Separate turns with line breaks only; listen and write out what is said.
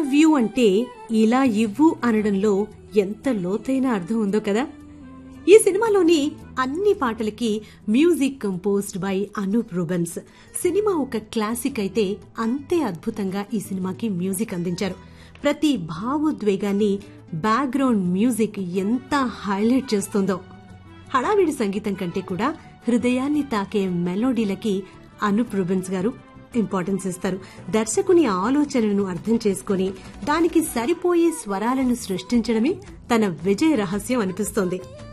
love you అంటే ఇలా ఇవ్వు అనడంలో ఎంత లోతైన అర్థం ఉందో కదా ఈ సినిమాలోని అన్ని పాటలకి music composed by Anup Rubens సినిమా ఒక క్లాసిక్ అయితే అంతే అద్భుతంగా ఈ సినిమాకి మ్యూజిక్ అందించారు ప్రతి భావోద్వేగాన్ని బ్యాక్గ్రౌండ్ మ్యూజిక్ ఎంత హైలైట్ చేస్తుందో హడావిడి సంగీతం కంటే కూడా హృదయాన్ని తాకే మెలోడీలకి అనూప్ రూబెన్స్ గారు ఇంపార్టెన్స్ ఇస్తారు దర్శకుని ఆలోచనలను అర్థం చేసుకుని దానికి సరిపోయే స్వరాలను సృష్టించడమే తన విజయ రహస్యం అనిపిస్తోంది